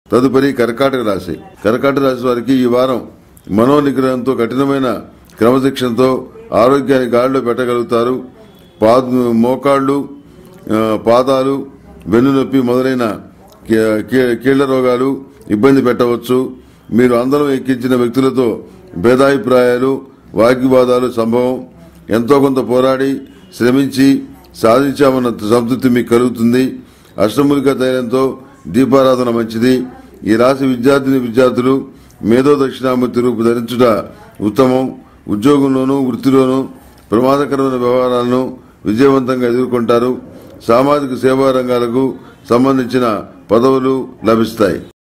తదుపరి కర్కాటక రాశి కర్కాటక రాశి వారికి ఈ వారం మనోనిగ్రహంతో కఠినమైన క్రమశిక్షణతో ఆరోగ్యాన్ని గాడిలో పెట్టగలుగుతారు పాద మోకాళ్ళు ఆ, పాదాలు వెన్నునొప్పి మొదలైన కీ- కీ- కీళ్ల రోగాలు ఇబ్బంది పెట్టవచ్చు మీరు అందరం ఎక్కించిన వ్యక్తులతో భేదాభిప్రాయాలు వాగ్వివాదాలు సంభవం ఎంతో కొంత పోరాడి శ్రమించి సాధించామన్న సంతృప్తి మీకు కలుగుతుంది అష్టములిక ధైర్యంతో దీపారాధన మంచిది ఈ రాశి విద్యార్థిని విద్యార్థులు మేధో దక్షిణామూర్తి రూపు ధరించుట ఉత్తమం ఉద్యోగంలోనూ వృత్తిలోనూ ప్రమాదకరమైన వ్యవహారాలను విజయవంతంగా ఎదుర్కొంటారు సామాజిక సేవా రంగాలకు సంబంధించిన పదవులు లభిస్తాయి